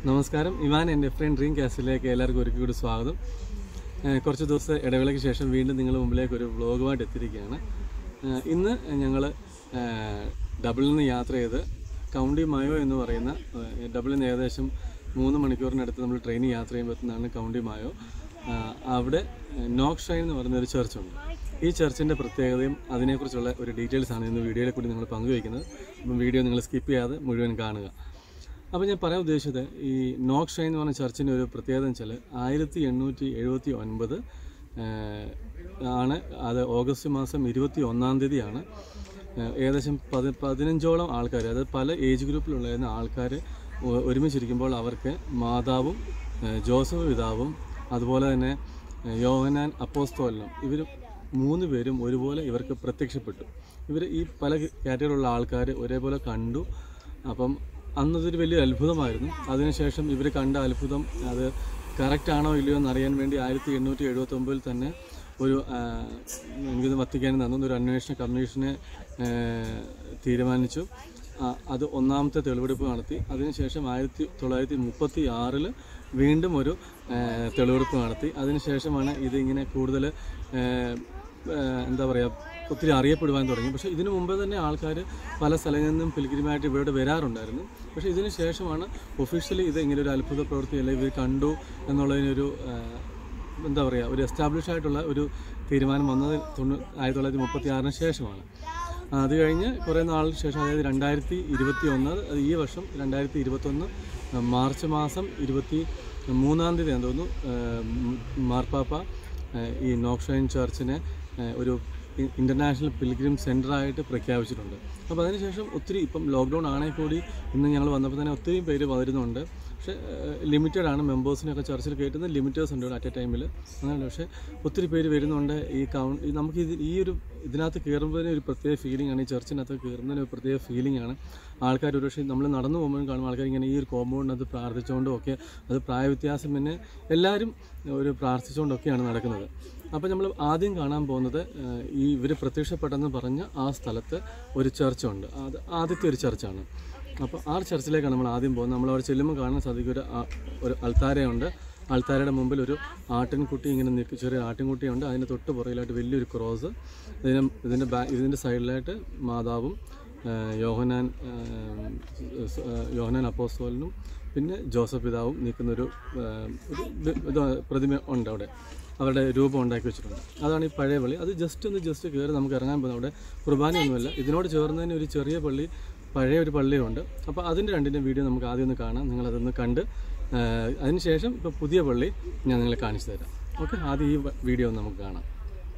നമസ്കാരം ഇവാൻ എൻ്റെ front dream കാസിലേക്ക് എല്ലാവർക്കും ഒരിക്കൽ കൂടി സ്വാഗതം ഏഹ് കുറച്ച് ദിവസത്തെ ഇടവേളയ്ക്ക് ശേഷം വീണ്ടും നിങ്ങളുടെ മുമ്പിലേക്ക് ഒരു വ്ളോഗുമായിട്ട് എത്തിയിരിക്കുകയാണ് ഏഹ് ഇന്ന് ഞങ്ങൾ ഡബിളിൽ നിന്ന് യാത്ര ചെയ്ത് കൗണ്ടി മയോ എന്ന് പറയുന്ന ഏഹ് ഡബിളിൽ നിന്ന് ഏകദേശം മൂന്ന് മണിക്കൂറിനടുത്ത് നമ്മൾ ട്രെയിനിൽ യാത്ര ചെയ്യുമ്പോഴത്തേനാണ് കൗണ്ടി മായോ ആഹ് അവിടെ നോക്ക് ഷൈൻ എന്ന് പറയുന്ന ഒരു ചർച്ചുണ്ട് ഈ ചർച്ചിൻ്റെ പ്രത്യേകതയും അതിനെക്കുറിച്ചുള്ള ഒരു ഡീറ്റെയിൽസ് ആണ് ഇന്ന് വീഡിയോയിൽ കൂടി നിങ്ങൾ പങ്കുവയ്ക്കുന്നത് അപ്പം വീഡിയോ നിങ്ങൾ സ്കിപ്പ് ചെയ്യാതെ മുഴുവൻ കാണുക അപ്പോൾ ഞാൻ പറയാൻ ഉദ്ദേശിച്ചത് ഈ നോക്ക് ഷൈൻ എന്ന് പറഞ്ഞ ചർച്ചിൻ്റെ ഒരു പ്രത്യേകത എന്ന് വെച്ചാൽ ആയിരത്തി എണ്ണൂറ്റി എഴുപത്തി ഒൻപത് ആണ് അത് ഓഗസ്റ്റ് മാസം ഇരുപത്തി ഒന്നാം തീയതിയാണ് ഏഹ് ഏകദേശം പതി പതിനഞ്ചോളം ആൾക്കാർ അതായത് പല ഏജ് ഗ്രൂപ്പിലുണ്ടായിരുന്ന ആൾക്കാർ ഒരുമിച്ചിരിക്കുമ്പോൾ അവർക്ക് മാതാവും ഏഹ് ജോസഫ് പിതാവും അതുപോലെ തന്നെ ഏഹ് യോഹനാൻ അപ്പോസ്തോലനും ഇവർ മൂന്ന് പേരും ഒരുപോലെ ഇവർക്ക് പ്രത്യക്ഷപ്പെട്ടു ഇവർ ഈ പല കാറ്റഗറിയിലുള്ള ആൾക്കാർ ഒരേപോലെ കണ്ടു അപ്പം അന്നതൊരു വലിയ അത്ഭുതമായിരുന്നു അതിനുശേഷം ഇവർ കണ്ട അത്ഭുതം അത് കറക്റ്റ് ആണോ ഇല്ലയോ എന്നറിയാൻ വേണ്ടി ആയിരത്തി എണ്ണൂറ്റി എഴുപത്തൊമ്പതിൽ തന്നെ ഒരു ആ, എനിക്കിത് വത്തിക്കാനിൽ നടന്ന ഒരു അന്വേഷണ കമ്മീഷനെ ആ, തീരുമാനിച്ചു ആ, അത് ഒന്നാമത്തെ തെളിവെടുപ്പ് നടത്തി അതിനുശേഷം ആയിരത്തി തൊള്ളായിരത്തി മുപ്പത്തി ആറിൽ വീണ്ടും ഒരു ആ, തെളിവെടുപ്പ് നടത്തി അതിനുശേഷമാണ് ഇതിങ്ങനെ കൂടുതൽ ആ, ആ, എന്താ പറയുക ഒത്തിരി അറിയപ്പെടുവാൻ തുടങ്ങി പക്ഷേ ഇതിനു മുമ്പ് തന്നെ ആൾക്കാർ പല സ്ഥലങ്ങളിൽ നിന്നും പിൽഗ്രിമായിട്ട് ഇവിടെ വരാറുണ്ടായിരുന്നു പക്ഷേ ഇതിന് ശേഷമാണ് ഒഫീഷ്യലി ഇത് ഇങ്ങനെ ഒരു അത്ഭുത പ്രവൃത്തി അല്ലെങ്കിൽ ഇവർ കണ്ടു എന്നുള്ളതിനൊരു ആ, എന്താ പറയുക ഒരു എസ്റ്റാബ്ലിഷ് ആയിട്ടുള്ള ഒരു തീരുമാനം വന്നത് തൊണ്ണൂ ആയിരത്തി തൊള്ളായിരത്തി മുപ്പത്തി ആറിന് ശേഷമാണ് അത് കഴിഞ്ഞ് കുറേ നാളിന് ശേഷം അതായത് രണ്ടായിരത്തി ഇരുപത്തി ഒന്ന് അത് ഈ വർഷം രണ്ടായിരത്തി ഇരുപത്തൊന്ന് മാർച്ച് മാസം ഇരുപത്തി മൂന്നാം തീയതി എന്ന് തോന്നുന്നു ആ, മാർപ്പാപ്പ ആ, ഈ നോക്ഷൈൻ ചർച്ചിനെ ആ, ഒരു ഇ- ഇൻ്റർനാഷണൽ പിൽഗ്രിം സെൻ്ററായിട്ട് പ്രഖ്യാപിച്ചിട്ടുണ്ട് അപ്പോൾ അതിനുശേഷം ഒത്തിരി ഇപ്പം ലോക്ക്ഡൗൺ ആണെങ്കിൽ കൂടി ഇന്ന് ഞങ്ങൾ വന്നപ്പോൾ തന്നെ ഒത്തിരി പേര് വരുന്നുണ്ട് പക്ഷേ ലിമിറ്റഡ് ആണ് മെമ്പേഴ്സിനൊക്കെ ചർച്ചിൽ കയറ്റുന്നത് ലിമിറ്റേഴ്സ് ഉണ്ട് അറ്റ് എ ടൈമിൽ അങ്ങനെയല്ല പക്ഷേ ഒത്തിരി പേര് വരുന്നുണ്ട് ഈ കൗണ്ട് ഈ നമുക്ക് ഇത് ഈ ഒരു ഇതിനകത്ത് കയറുന്നതിന് ഒരു പ്രത്യേക ഫീലിംഗ് ആണ് ഈ ചർച്ചിനകത്ത് കയറുന്നതിന് ഒരു പ്രത്യേക ഫീലിംഗ് ആണ് ആൾക്കാർ ഒരു പക്ഷേ നമ്മൾ നടന്നു പോകുമ്പോഴും കാണും ആൾക്കാർ ഇങ്ങനെ ഈ ഒരു കോമ്പൗണ്ടിനകത്ത് പ്രാർത്ഥിച്ചുകൊണ്ടും ഒക്കെ അത് പ്രായവ്യത്യാസം പിന്നെ എല്ലാവരും ഒരു പ്രാർത്ഥിച്ചുകൊണ്ടൊക്കെയാണ് നടക്കുന്നത് അപ്പോൾ നമ്മൾ ആദ്യം കാണാൻ പോകുന്നത് ഏഹ്, ഈ ഇവർ പ്രത്യക്ഷപ്പെട്ടെന്ന് പറഞ്ഞ ആ സ്ഥലത്ത് ഒരു ചർച്ചുണ്ട് അത് ആദ്യത്തെ ഒരു ചർച്ചാണ് അപ്പോൾ ആ ചർച്ചിലേക്കാണ് നമ്മൾ ആദ്യം പോകുന്നത് നമ്മൾ അവിടെ ചെല്ലുമ്പോൾ കാണാൻ സാധിക്കും ഒരു ആ- ഒരു അൾത്താരയുണ്ട് അൾത്താരയുടെ മുമ്പിൽ ഒരു ആട്ടിൻകുട്ടി ഇങ്ങനെ നിൽക്കും ചെറിയ ആട്ടിൻകുട്ടിയുണ്ട് അതിൻ്റെ തൊട്ട് പുറകിലായിട്ട് വലിയൊരു ക്രോസ് ഇതിന് ഇതിൻ്റെ ബാ ഇതിൻ്റെ സൈഡിലായിട്ട് മാതാവും ഏഹ്, യോഹനാൻ ഏഹ്, സ്- ഏഹ്, യോഹനാൻ അപ്പോസ്തോലനും പിന്നെ ജോസഫ് പിതാവും നിൽക്കുന്നൊരു ഏഹ്, ഒരു ഇത് ഇത് പ്രതിമ ഉണ്ട് അവിടെ അവരുടെ രൂപം ഉണ്ടാക്കി വെച്ചിട്ടുണ്ട് അതാണ് ഈ പഴയ പള്ളി അത് ജസ്റ്റ് ഒന്ന് ജസ്റ്റ് കയറി നമുക്ക് ഇറങ്ങാൻ പോകുന്നത് അവിടെ കുർബാനയൊന്നുമല്ല ഇതിനോട് ചേർന്ന് തന്നെ ഒരു ചെറിയ പള്ളി പഴയ ഒരു പള്ളിയുണ്ട് അപ്പോൾ അതിൻ്റെ രണ്ടിൻ്റെ വീഡിയോ നമുക്ക് ആദ്യം ഒന്ന് കാണാം നിങ്ങളതൊന്ന് കണ്ട് ആ, അതിനുശേഷം ഇപ്പോൾ പുതിയ പള്ളി ഞാൻ നിങ്ങളെ കാണിച്ചു തരാം ഓക്കെ ആദ്യം ഈ വ- വീഡിയോ ഒന്ന് നമുക്ക് കാണാം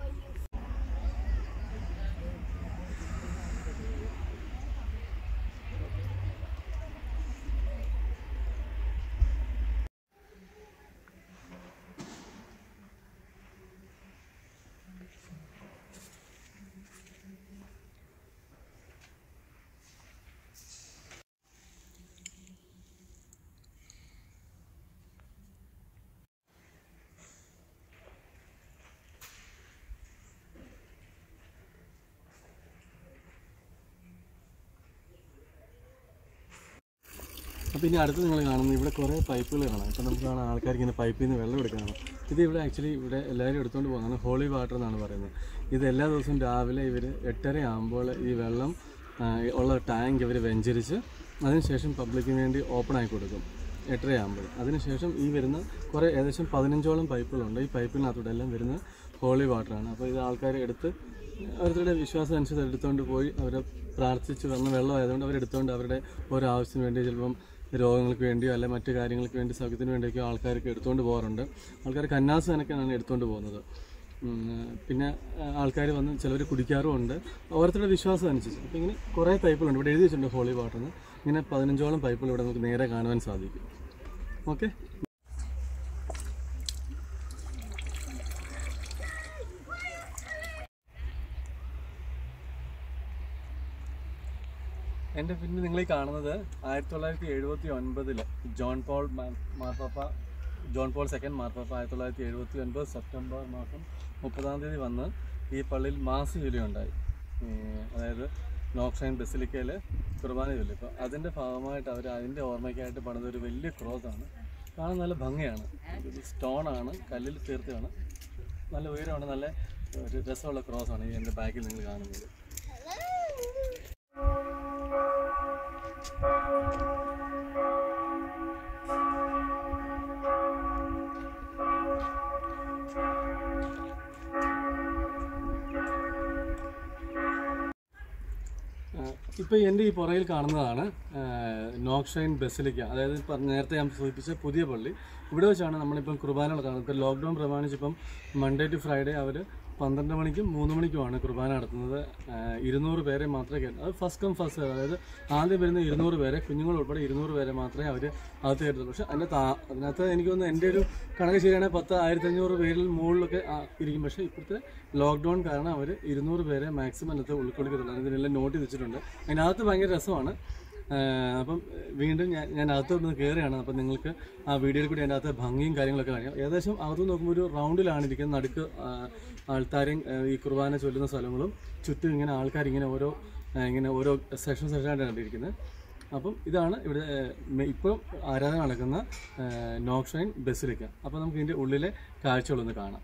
അപ്പോൾ ഇനി അടുത്ത് നിങ്ങൾ കാണുന്നത് ഇവിടെ കുറേ പൈപ്പുകൾ കാണാം ഇപ്പോൾ നമുക്ക് കാണാം ആൾക്കാർ ഇങ്ങനെ പൈപ്പിൽ നിന്ന് വെള്ളം എടുക്കണം ഇത് ഇവിടെ ആക്ച്വലി ഇവിടെ എല്ലാവരും എടുത്തുകൊണ്ട് പോകുന്നതാണ് ഹോളി വാട്ടർ എന്നാണ് പറയുന്നത് ഇത് എല്ലാ ദിവസവും രാവിലെ ഇവർ എട്ടര ആകുമ്പോൾ ഈ വെള്ളം ആ, ഉള്ള ടാങ്ക് ഇവർ വെഞ്ചരിച്ച് അതിനുശേഷം പബ്ലിക്കിന് വേണ്ടി ഓപ്പൺ ആക്കി കൊടുക്കും എട്ടര ആകുമ്പോൾ അതിനുശേഷം ഈ വരുന്ന കുറേ ഏകദേശം പതിനഞ്ചോളം പൈപ്പുകളുണ്ട് ഈ പൈപ്പിനകത്തൂടെ എല്ലാം വരുന്ന ഹോളി വാട്ടറാണ് അപ്പോൾ ഇത് ആൾക്കാർ എടുത്ത് അവരുടെ വിശ്വാസം അനുസരിച്ച് എടുത്തുകൊണ്ട് പോയി അവരെ പ്രാർത്ഥിച്ച് വന്ന വെള്ളം ആയതുകൊണ്ട് അവരെടുത്തുകൊണ്ട് അവരുടെ ഓരോ ആവശ്യത്തിന് വേണ്ടി ചിലപ്പം രോഗങ്ങൾക്ക് വേണ്ടിയോ അല്ലെ മറ്റു കാര്യങ്ങൾക്ക് വേണ്ടി സൗഖ്യത്തിന് വേണ്ടിയൊക്കെ ആൾക്കാർക്ക് എടുത്തുകൊണ്ട് പോകാറുണ്ട് ആൾക്കാർ കന്നാസ് കണക്കാണ് എടുത്തുകൊണ്ട് പോകുന്നത് ഉം, പിന്നെ ആൾക്കാർ വന്ന് ചിലവർ കുടിക്കാറുമുണ്ട് ഓരോരുത്തരുടെ വിശ്വാസം അനുസരിച്ച് അപ്പോൾ ഇങ്ങനെ കുറേ പൈപ്പുകളുണ്ട് ഇവിടെ എഴുതി വെച്ചിട്ടുണ്ട് ഹോളി വാട്ടർന്ന് ഇങ്ങനെ പതിനഞ്ചോളം പൈപ്പുകൾ ഇവിടെ നമുക്ക് നേരെ കാണുവാൻ സാധിക്കും ഓക്കെ എൻ്റെ പിന്നെ നിങ്ങൾ ഈ കാണുന്നത് ആയിരത്തി തൊള്ളായിരത്തി എഴുപത്തി ഒൻപതിൽ ജോൺ പോൾ മാ- മാർപ്പാപ്പ ജോൺ പോൾ സെക്കൻഡ് മാർപ്പാപ്പ ആയിരത്തി തൊള്ളായിരത്തി എഴുപത്തി ഒൻപത് സെപ്റ്റംബർ മാസം മുപ്പതാം തീയതി വന്ന് ഈ പള്ളിയിൽ മാസ ഉണ്ടായി അതായത് നോക്സൈൻ ബസിലിക്കയിൽ കുർബാന ചൊല്ലി അപ്പോൾ അതിൻ്റെ ഭാഗമായിട്ട് അവർ അതിൻ്റെ ഓർമ്മയ്ക്കായിട്ട് പണിത ഒരു വലിയ ക്രോസ് ആണ് കാണാൻ നല്ല ഭംഗിയാണ് ഇത് സ്റ്റോണാണ് കല്ലിൽ തീർത്തതാണ് നല്ല ഉയരമാണ് നല്ല ഒരു രസമുള്ള ക്രോസ് ആണ് ഈ എൻ്റെ ബാക്കിൽ നിങ്ങൾ കാണുന്നത് ഇപ്പോൾ എൻ്റെ ഈ പുറയിൽ കാണുന്നതാണ് നോക്ഷൈൻ ബസിലിക്ക അതായത് ഇപ്പം നേരത്തെ ഞാൻ സൂചിപ്പിച്ച പുതിയ പള്ളി ഇവിടെ വെച്ചാണ് നമ്മളിപ്പം കുർബാനകൾ കാണുന്നത് ഇപ്പം ലോക്ക്ഡൗൺ പ്രമാണിച്ചിപ്പം മൺഡേ ടു ഫ്രൈഡേ അവർ പന്ത്രണ്ട് മണിക്കും മൂന്ന് മണിക്കുമാണ് കുർബാന നടത്തുന്നത് ആഹ് ഇരുന്നൂറ് പേരെ മാത്രമേ കയറ്റൂ അത് ഫസ്റ്റ് കം ഫസ്റ്റ് അതായത് ആദ്യം വരുന്ന ഇരുന്നൂറ് പേരെ കുഞ്ഞുങ്ങൾ ഉൾപ്പെടെ ഇരുന്നൂറ് പേരെ മാത്രമേ അവർ അകത്ത് കയറ്റത്തുള്ളൂ പക്ഷേ അതിനകത്ത് ആ- അതിനകത്ത് എനിക്ക് തോന്നുന്നു എൻ്റെ ഒരു കണക്ക് ശരിയാണെങ്കിൽ പത്ത് ആയിരത്തി അഞ്ഞൂറ് പേരിൽ മുകളിലൊക്കെ ആ ഇരിക്കും പക്ഷേ ഇപ്പോഴത്തെ ലോക്ക്ഡൗൺ കാരണം അവർ ഇരുന്നൂറ് പേരെ മാക്സിമം അതിനകത്ത് ഉൾക്കൊള്ളിക്കത്തുള്ളൂ അതിനെല്ലാം നോട്ട് വെച്ചിട്ടുണ്ട് അതിനകത്ത് ഭയങ്കര രസമാണ് ആഹ് അപ്പം വീണ്ടും ഞാൻ ഞാൻ അകത്തോട്ട് കയറുകയാണ് അപ്പം നിങ്ങൾക്ക് ആ വീഡിയോയിൽ കൂടി അതിനകത്ത് ഭംഗിയും കാര്യങ്ങളൊക്കെ കാണിക്കാം ഏകദേശം അകത്ത് നോക്കുമ്പോൾ ഒരു റൗണ്ടിലാണ് ഇരിക്കുന്നത് നടുക്ക് ആഹ് ആൾത്താരെയും ആഹ് ഈ കുർബാന ചൊല്ലുന്ന സ്ഥലങ്ങളും ചുറ്റും ഇങ്ങനെ ആൾക്കാർ ഇങ്ങനെ ഓരോ ആഹ് ഇങ്ങനെ ഓരോ സെക്ഷൻ സെക്ഷനായിട്ടാണ് കണ്ടിരിക്കുന്നത് അപ്പം ഇതാണ് ഇവിടെ ഇപ്പോൾ ആരാധന നടക്കുന്ന നോക്ഷൈൻ ബസിലിക്ക അപ്പോൾ നമുക്ക് ഇതിൻ്റെ ഉള്ളിലെ കാഴ്ചകളൊന്ന് കാണാം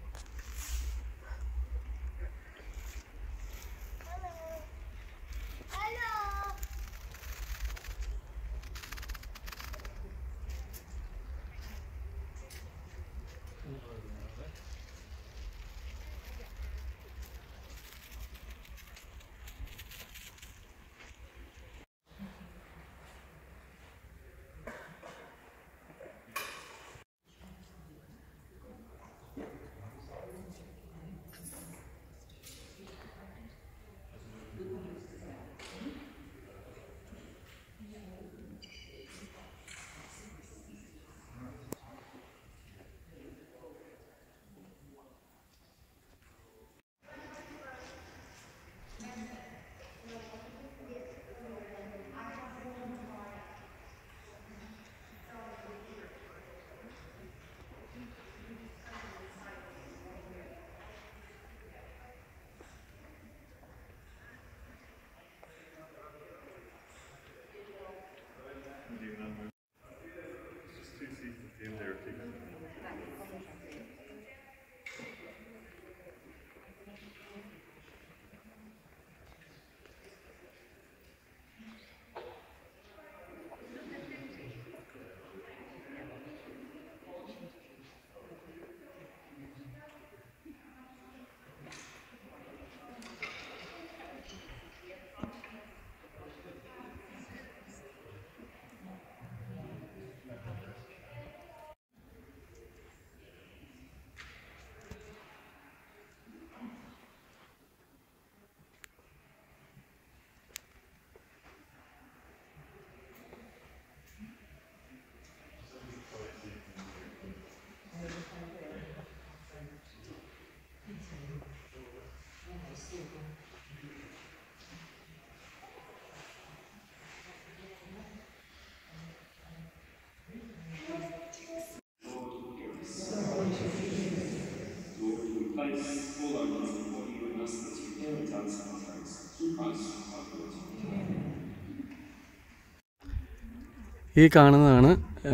ഈ കാണുന്നതാണ്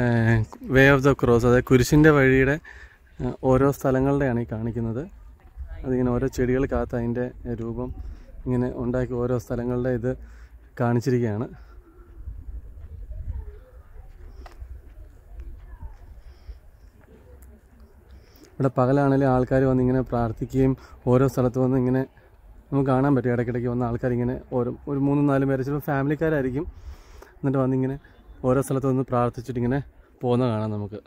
വേ ഓഫ് ദ ക്രോസ് അതായത് കുരിശിൻ്റെ വഴിയുടെ ഏഹ്, ഓരോ സ്ഥലങ്ങളുടെയാണ് ഈ കാണിക്കുന്നത് അതിങ്ങനെ ഓരോ ചെടികൾക്കകത്ത് അതിൻ്റെ രൂപം ഇങ്ങനെ ഉണ്ടാക്കി ഓരോ സ്ഥലങ്ങളുടെ ഇത് കാണിച്ചിരിക്കുകയാണ് ഇവിടെ പകലാണെങ്കിലും ആൾക്കാർ വന്ന് ഇങ്ങനെ പ്രാർത്ഥിക്കുകയും ഓരോ സ്ഥലത്ത് വന്ന് ഇങ്ങനെ നമുക്ക് കാണാൻ പറ്റും ഇടയ്ക്കിടയ്ക്ക് വന്ന ആൾക്കാർ ഇങ്ങനെ ഓരോ ഒരു മൂന്നും നാലും പേര് ചിലപ്പോൾ ഫാമിലിക്കാരായിരിക്കും എന്നിട്ട് വന്നിങ്ങനെ ഓരോ സ്ഥലത്ത് വന്ന് പ്രാർത്ഥിച്ചിട്ട് ഇങ്ങനെ പോകുന്ന കാണാം നമുക്ക്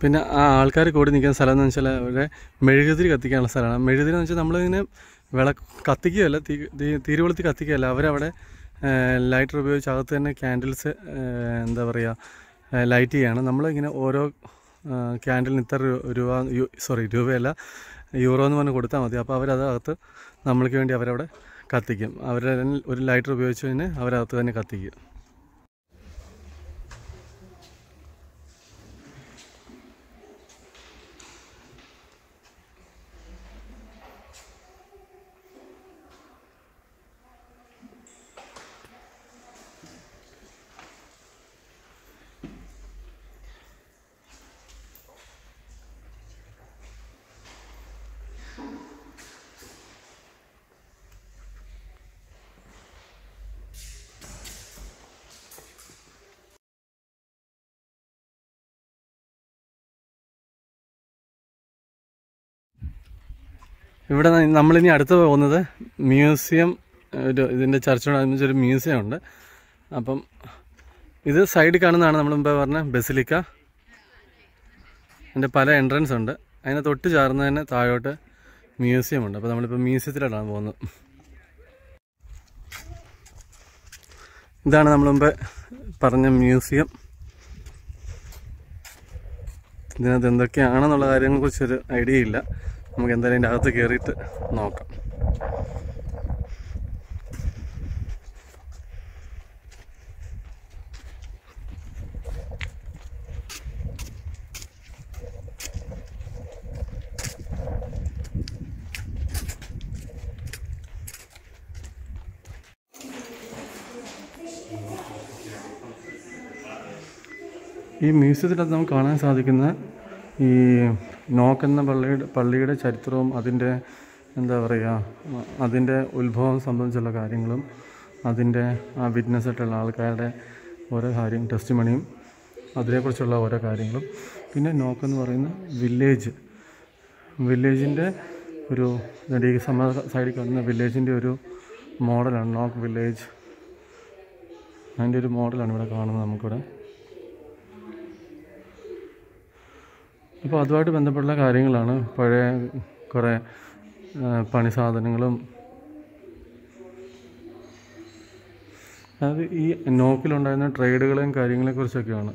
പിന്നെ ആ ആൾക്കാർ കൂടി നിൽക്കുന്ന സ്ഥലം എന്ന് വെച്ചാൽ അവിടെ മെഴുകുതിരി കത്തിക്കാനുള്ള സ്ഥലമാണ് മെഴുകുതിരി എന്ന് വെച്ചാൽ നമ്മളിങ്ങനെ വിള കത്തിക്കുകയല്ല തീ തീ- തീരുവളുത്തി കത്തിക്കുകയല്ല അവരവിടെ ലൈറ്റർ ഉപയോഗിച്ച് അകത്ത് തന്നെ ക്യാൻഡിൽസ് എന്താ പറയുക ലൈറ്റ് ചെയ്യാണ് നമ്മളിങ്ങനെ ഓരോ ക്യാൻഡിലിന് ഇത്ര രൂ- രൂപ സോറി രൂപയല്ല യൂറോ എന്ന് പറഞ്ഞ് കൊടുത്താൽ മതി അപ്പോൾ അവരത് അകത്ത് നമ്മൾക്ക് വേണ്ടി അവരവിടെ കത്തിക്കും അവരുടെ ഒരു ലൈറ്റർ ഉപയോഗിച്ച് തന്നെ അവരകത്ത് തന്നെ കത്തിക്കും ഇവിടെ ന- നമ്മളിനി അടുത്ത് പോകുന്നത് മ്യൂസിയം ഒരു ഇതിൻ്റെ ചർച്ചയോടനുബന്ധിച്ച് ഒരു മ്യൂസിയം ഉണ്ട് അപ്പം ഇത് സൈഡിൽ കാണുന്നതാണ് നമ്മൾ മുമ്പേ പറഞ്ഞ ബസിലിക്ക അതിൻ്റെ പല എൻട്രൻസ് ഉണ്ട് അതിനെ തൊട്ട് ചേർന്ന് തന്നെ താഴോട്ട് മ്യൂസിയം ഉണ്ട് അപ്പോൾ നമ്മളിപ്പോൾ മ്യൂസിയത്തിലോട്ടാണ് പോകുന്നത് ഇതാണ് നമ്മൾ മുമ്പേ പറഞ്ഞ മ്യൂസിയം ഇതിനകത്ത് എന്തൊക്കെയാണെന്നുള്ള കാര്യങ്ങളെക്കുറിച്ചൊരു ഐഡിയ ഇല്ല നമുക്ക് എന്തായാലും അതിൻ്റെ അകത്ത് കയറിയിട്ട് നോക്കാം ഈ മ്യൂസിയത്തിനകത്ത് നമുക്ക് കാണാൻ സാധിക്കുന്ന ഈ നോക്ക് എന്ന പള്ളിയുടെ പള്ളിയുടെ ചരിത്രവും അതിൻ്റെ എന്താ പറയുക അതിൻ്റെ ഉത്ഭവം സംബന്ധിച്ചുള്ള കാര്യങ്ങളും അതിൻ്റെ ആ വിറ്റ്നസ് ആയിട്ടുള്ള ആൾക്കാരുടെ ഓരോ കാര്യം ടെസ്റ്റ് മണിയും അതിനെക്കുറിച്ചുള്ള ഓരോ കാര്യങ്ങളും പിന്നെ നോക്ക് എന്ന് പറയുന്ന വില്ലേജ് വില്ലേജിൻ്റെ ഒരു ഇതിൻ്റെ ഈ സമ സൈഡിൽ കാണുന്ന വില്ലേജിൻ്റെ ഒരു മോഡലാണ് നോക്ക് വില്ലേജ് അതിൻ്റെ ഒരു മോഡലാണ് ഇവിടെ കാണുന്നത് നമുക്കിവിടെ അപ്പോൾ അതുമായിട്ട് ബന്ധപ്പെട്ട കാര്യങ്ങളാണ് പഴയ കുറേ ആ, പണി സാധനങ്ങളും അത് ഈ നോക്കിലുണ്ടായിരുന്ന ട്രേഡുകളെയും കാര്യങ്ങളെക്കുറിച്ചൊക്കെയാണ്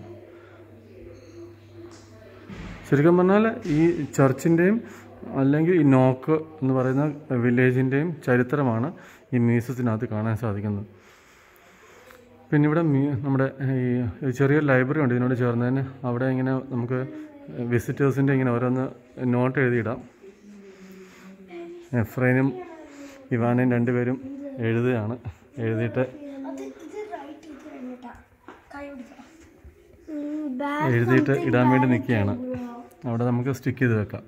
ശരിക്കും പറഞ്ഞാൽ ഈ ചർച്ചിൻ്റെയും അല്ലെങ്കിൽ ഈ നോക്ക് എന്ന് പറയുന്ന വില്ലേജിൻ്റെയും ചരിത്രമാണ് ഈ മ്യൂസിയത്തിനകത്ത് കാണാൻ സാധിക്കുന്നത് പിന്നെ ഇവിടെ മ്യൂ നമ്മുടെ ഈ ചെറിയൊരു ലൈബ്രറി ഉണ്ട് ഇതിനോട് ചേർന്ന് തന്നെ അവിടെ ഇങ്ങനെ നമുക്ക് വിസിറ്റേഴ്സിൻ്റെ ഇങ്ങനെ ഓരോന്ന് നോട്ട് എഴുതിയിടാം എഫ്രൈനും ഇവാനും രണ്ടുപേരും എഴുതുകയാണ് എഴുതിയിട്ട് അത് ഇത് റൈറ്റ് ചെയ്ത് കഴിഞ്ഞിട്ടാ കൈ പിടിക്കാം എഴുതിയിട്ട് ഇടാൻ വേണ്ടി നിൽക്കുകയാണ് അവിടെ നമുക്ക് സ്റ്റിക്ക് ചെയ്ത് വെക്കാം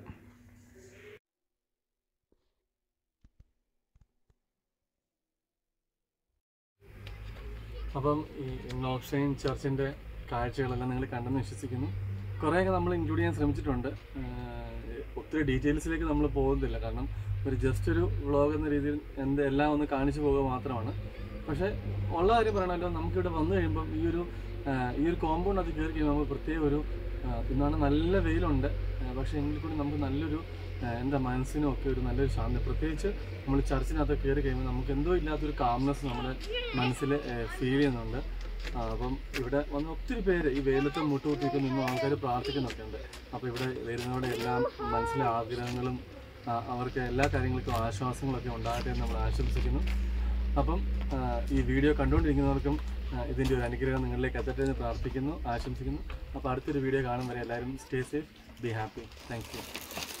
അപ്പം ഈ നോക്സൈൻ ചർച്ചിൻ്റെ കാഴ്ചകളെല്ലാം നിങ്ങൾ കണ്ടെന്ന് വിശ്വസിക്കുന്നു കുറേയൊക്കെ നമ്മൾ ഇൻക്ലൂഡ് ചെയ്യാൻ ശ്രമിച്ചിട്ടുണ്ട് ആഹ് ഒത്തിരി ഡീറ്റെയിൽസിലേക്ക് നമ്മൾ പോകുന്നില്ല കാരണം ഒരു ജസ്റ്റ് ഒരു വ്ളോഗ് എന്ന രീതിയിൽ എന്ത് എല്ലാം ഒന്ന് കാണിച്ചു പോകുക മാത്രമാണ് പക്ഷേ ഉള്ള കാര്യം പറയണമല്ലോ നമുക്കിവിടെ വന്നു കഴിയുമ്പം ഈ ഒരു ആഹ് ഈ ഒരു കോമ്പൗണ്ട് അത് കയറി കഴിയുമ്പോൾ നമുക്ക് പ്രത്യേക ഒരു ആഹ് ഇന്നാണ് നല്ല വെയിലുണ്ട് ആഹ് പക്ഷേ എങ്കിൽ കൂടി നമുക്ക് നല്ലൊരു ആഹ് എന്താ മനസ്സിനും ഒക്കെ ഒരു നല്ലൊരു ശാന്തി പ്രത്യേകിച്ച് നമ്മൾ ചർച്ചിനകത്ത് കയറി കഴിയുമ്പോൾ നമുക്ക് എന്തോ ഇല്ലാത്തൊരു കാംനെസ് നമ്മുടെ മനസ്സിൽ ഫീൽ ചെയ്യുന്നുണ്ട് ആ, അപ്പം ഇവിടെ വന്ന് ഒത്തിരി പേര് ഈ വെയിലത്ത് മുട്ടുകുത്തിയൊക്കെ നിന്ന് ആൾക്കാർ പ്രാർത്ഥിക്കുന്നൊക്കെ ഉണ്ട് അപ്പോൾ ഇവിടെ വരുന്നവരുടെ എല്ലാം മനസ്സിലെ ആഗ്രഹങ്ങളും ആ, അവർക്ക് എല്ലാ കാര്യങ്ങൾക്കും ആശ്വാസങ്ങളൊക്കെ ഉണ്ടാകട്ടെ എന്ന് നമ്മൾ ആശംസിക്കുന്നു അപ്പം ആ, ഈ വീഡിയോ കണ്ടുകൊണ്ടിരിക്കുന്നവർക്കും ആ, ഇതിൻ്റെ ഒരു അനുഗ്രഹം നിങ്ങളിലേക്ക് എത്തട്ടെ എന്ന് പ്രാർത്ഥിക്കുന്നു ആശംസിക്കുന്നു അപ്പോൾ അടുത്തൊരു വീഡിയോ കാണും വരെ എല്ലാവരും stay safe be happy thank U